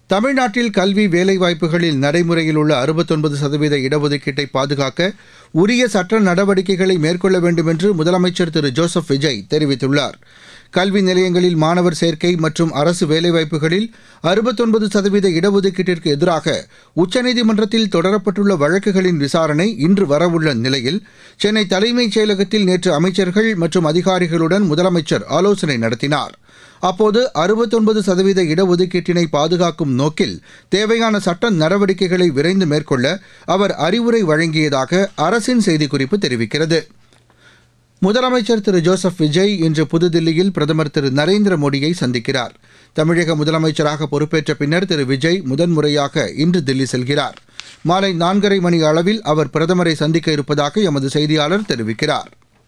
தமிழ்நாட்டில் கல்வி வேலைவாய்ப்புகளில் நடைமுறையில் உள்ள அறுபத்தொன்பது சதவீத இடஒதுக்கீட்டை பாதுகாக்க உரிய சட்ட நடவடிக்கைகளை மேற்கொள்ள வேண்டும் என்று முதலமைச்சர் திரு ஜோசப் விஜய் தெரிவித்துள்ளார் கல்வி நிலையங்களில் மாணவர் சேர்க்கை மற்றும் அரசு வேலைவாய்ப்புகளில் அறுபத்தொன்பது சதவீத இடஒதுக்கீட்டிற்கு எதிராக உச்சநீதிமன்றத்தில் தொடரப்பட்டுள்ள வழக்குகளின் விசாரணை இன்று வரவுள்ள நிலையில் சென்னை தலைமைச் செயலகத்தில் நேற்று அமைச்சர்கள் மற்றும் அதிகாரிகளுடன் முதலமைச்சர் ஆலோசனை நடத்தினார் அப்போது அறுபத்தொன்பது சதவீத இடஒதுக்கீட்டினை பாதுகாக்கும் நோக்கில் தேவையான சட்ட நடவடிக்கைகளை விரைந்து மேற்கொள்ள அவர் அறிவுரை வழங்கியதாக அரசின் செய்திக்குறிப்பு தெரிவிக்கிறது முதலமைச்சர் திரு ஜோசப் விஜய் இன்று புதுதில்லியில் பிரதமர் திரு நரேந்திர மோடியை சந்திக்கிறார் தமிழக முதலமைச்சராக பொறுப்பேற்ற பின்னர் திரு விஜய் முதன்முறையாக இன்று தில்லி செல்கிறார் மாலை நான்கரை மணி அளவில் அவர் பிரதமரை சந்திக்க இருப்பதாக எமது செய்தியாளர் தெரிவிக்கிறார்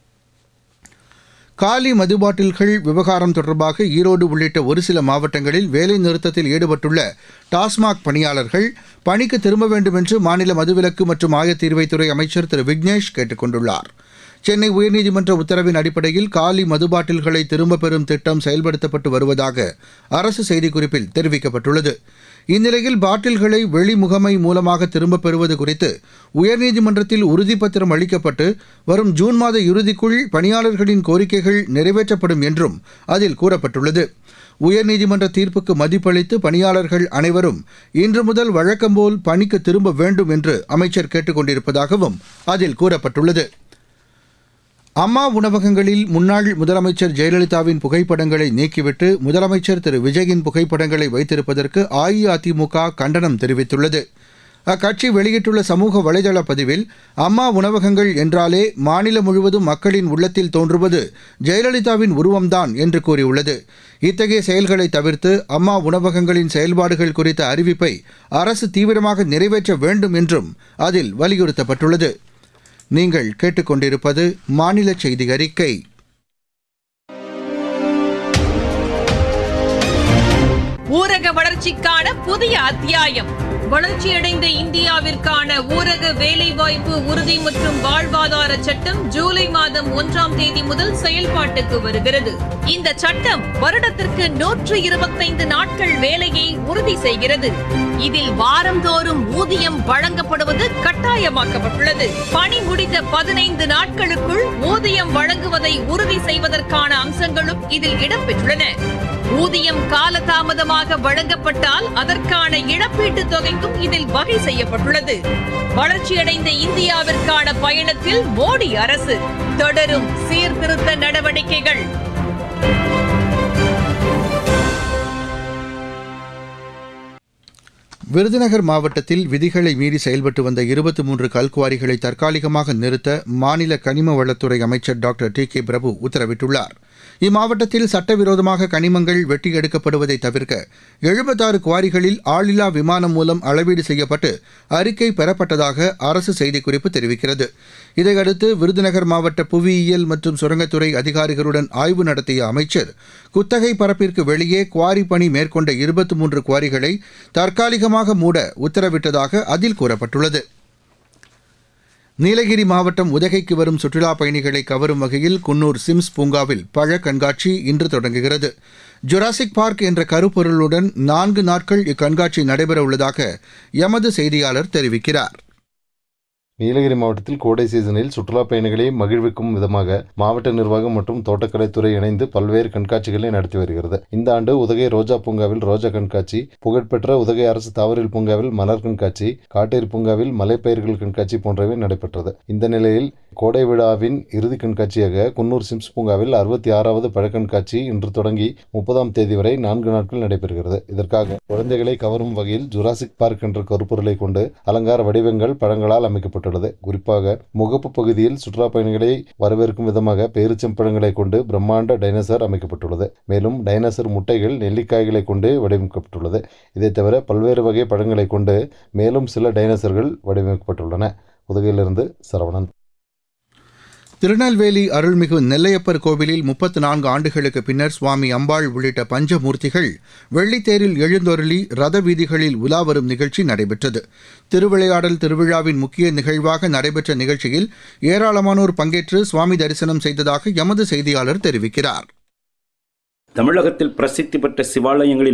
காலி மது பாட்டில்கள் விவகாரம் தொடர்பாக ஈரோடு உள்ளிட்ட ஒரு சில மாவட்டங்களில் வேலை நிறுத்தத்தில் ஈடுபட்டுள்ள டாஸ்மாக் பணியாளர்கள் பணிக்கு திரும்ப வேண்டும் என்று மாநில மதுவிலக்கு மற்றும் ஆயத்தீர்வைத்துறை அமைச்சர் திரு விக்னேஷ் கேட்டுக் கொண்டுள்ளார் சென்னை உயர்நீதிமன்ற உத்தரவின் அடிப்படையில் காலி மது பாட்டில்களை திரும்பப் பெறும் திட்டம் செயல்படுத்தப்பட்டு வருவதாக அரசு செய்திக்குறிப்பில் தெரிவிக்கப்பட்டுள்ளது இந்நிலையில் பாட்டில்களை வெளிமுகமை மூலமாக திரும்பப் பெறுவது குறித்து உயர்நீதிமன்றத்தில் உறுதிப்பத்திரம் அளிக்கப்பட்டு வரும் ஜூன் மாத இறுதிக்குள் பணியாளர்களின் கோரிக்கைகள் நிறைவேற்றப்படும் என்றும் அதில் கூறப்பட்டுள்ளது உயர்நீதிமன்ற தீர்ப்புக்கு மதிப்பளித்து பணியாளர்கள் அனைவரும் இன்று முதல் வழக்கம்போல் பணிக்கு திரும்ப வேண்டும் என்று அமைச்சர் கேட்டுக் கொண்டிருப்பதாகவும் அதில் கூறப்பட்டுள்ளது அம்மா உணவகங்களில் முன்னாள் முதலமைச்சர் ஜெயலலிதாவின் புகைப்படங்களை நீக்கிவிட்டு முதலமைச்சர் திரு விஜயின் புகைப்படங்களை வைத்திருப்பதற்கு அஇஅதிமுக கண்டனம் தெரிவித்துள்ளது அக்கட்சி வெளியிட்டுள்ள சமூக வலைதள பதிவில் அம்மா உணவகங்கள் என்றாலே மாநிலம் முழுவதும் மக்களின் உள்ளத்தில் தோன்றுவது ஜெயலலிதாவின் உருவம்தான் என்று கூறியுள்ளது இத்தகைய செயல்களை தவிர்த்து அம்மா உணவகங்களின் செயல்பாடுகள் குறித்த அறிவிப்பை அரசு தீவிரமாக நிறைவேற்ற வேண்டும் என்றும் அதில் வலியுறுத்தப்பட்டுள்ளது நீங்கள் கேட்டுக்கொண்டிருப்பது மாநில செய்தி அறிக்கை ஊரக வளர்ச்சிக்கான புதிய அத்தியாயம் வளர்ச்சியடைந்த இந்தியாவிற்கான ஊரக வேலைவாய்ப்பு உறுதி மற்றும் வாழ்வாதார சட்டம் ஜூலை மாதம் ஒன்றாம் தேதி முதல் செயல்பாட்டுக்கு வருகிறது இந்த சட்டம் வருடத்திற்கு நூற்று இருபத்தைந்து நாட்கள் வேலையை உறுதி செய்கிறது இதில் வாரந்தோறும் ஊதியம் வழங்கப்படுவது கட்டாயமாக்கப்பட்டுள்ளது பணி முடிந்த பதினைந்து நாட்களுக்குள் ஊதியம் வழங்குவதை உறுதி செய்வதற்கான அம்சங்களும் இதில் இடம்பெற்றுள்ளன ஊதியம் காலதாமதமாக வழங்கப்பட்டால் அதற்கான இழப்பீட்டுத் தொகைக்கும் இதில் வகை செய்யப்பட்டுள்ளது வளர்ச்சியடைந்த இந்தியாவிற்கான பயணத்தில் மோடி அரசு தொடரும் சீர்திருத்த நடவடிக்கைகள் விருதுநகர் மாவட்டத்தில் விதிகளை மீறி செயல்பட்டு வந்த இருபத்தி மூன்று கல்குவாரிகளை தற்காலிகமாக நிறுத்த மாநில கனிம வளத்துறை அமைச்சர் டாக்டர் டி கே பிரபு உத்தரவிட்டுள்ளார் இம்மாவட்டத்தில் சட்டவிரோதமாக கனிமங்கள் வெட்டி எடுக்கப்படுவதை தவிர்க்க எழுபத்தாறு குவாரிகளில் ஆளில்லா விமானம் மூலம் அளவீடு செய்யப்பட்டு அறிக்கை பெறப்பட்டதாக அரசு செய்திக்குறிப்பு தெரிவிக்கிறது இதையடுத்து விருதுநகர் மாவட்ட புவியியல் மற்றும் சுரங்கத்துறை அதிகாரிகளுடன் ஆய்வு நடத்திய அமைச்சர் குத்தகை பரப்பிற்கு வெளியே குவாரி பணி மேற்கொண்ட இருபத்தி மூன்று குவாரிகளை தற்காலிகமாக மூட உத்தரவிட்டதாக அதில் கூறப்பட்டுள்ளது நீலகிரி மாவட்டம் உதகைக்கு வரும் சுற்றுலாப் பயணிகளை கவரும் வகையில் குன்னூர் சிம்ஸ் பூங்காவில் பழ கண்காட்சி இன்று தொடங்குகிறது ஜுராசிக் பார்க் என்ற கருப்பொருளுடன் நான்கு நாட்கள் இக்கண்காட்சி நடைபெற உள்ளதாக எமது செய்தியாளர் தெரிவிக்கிறார் நீலகிரி மாவட்டத்தில் கோடை சீசனில் சுற்றுலா பயணிகளை மகிழ்விக்கும் விதமாக மாவட்ட நிர்வாகம் மற்றும் தோட்டக்கலைத்துறை இணைந்து பல்வேறு கண்காட்சிகளை நடத்தி வருகிறது இந்த ஆண்டு உதகை ரோஜா பூங்காவில் ரோஜா கண்காட்சி புகழ்பெற்ற உதகை அரசு தாவரில் பூங்காவில் மலர் கண்காட்சி காட்டேரி பூங்காவில் மலைப்பயிர்கள் கண்காட்சி போன்றவை நடைபெற்றது இந்த நிலையில் கோடை விழாவின் இறுதி கண்காட்சியாக குன்னூர் சிம்ஸ் பூங்காவில் அறுபத்தி ஆறாவது பழக்கண்காட்சி இன்று தொடங்கி முப்பதாம் தேதி வரை நான்கு நாட்கள் நடைபெறுகிறது இதற்காக குழந்தைகளை கவரும் வகையில் ஜுராசிக் பார்க் என்ற கருப்பொருளை கொண்டு அலங்கார வடிவங்கள் பழங்களால் அமைக்கப்பட்டுள்ளது குறிப்பாக முகப்பு பகுதியில் சுற்றுலா பயணிகளை வரவேற்கும் விதமாக பேரிச்சம்பழங்களை கொண்டு பிரம்மாண்ட டைனோசர் அமைக்கப்பட்டுள்ளது மேலும் டைனோசர் முட்டைகள் நெல்லிக்காய்களை கொண்டு வடிவமைக்கப்பட்டுள்ளது இதைத் தவிர பல்வேறு வகை பழங்களை கொண்டு மேலும் சில டைனோசர்கள் வடிவமைக்கப்பட்டுள்ளன உதகையிலிருந்து சரவணன் திருநெல்வேலி அருள்மிகு நெல்லையப்பர் கோவிலில் முப்பத்து நான்கு ஆண்டுகளுக்கு பின்னர் சுவாமி அம்பாள் உள்ளிட்ட பஞ்சமூர்த்திகள் வெள்ளித்தேரில் எழுந்தொருளி ரத வீதிகளில் உலா வரும் நிகழ்ச்சி நடைபெற்றது திருவிளையாடல் திருவிழாவின் முக்கிய நிகழ்வாக நடைபெற்ற நிகழ்ச்சியில் ஏராளமானோர் பங்கேற்று சுவாமி தரிசனம் செய்ததாக எமது செய்தியாளர் தெரிவிக்கிறார் தமிழகத்தில் பிரசித்தி பெற்ற சிவாலயங்களில்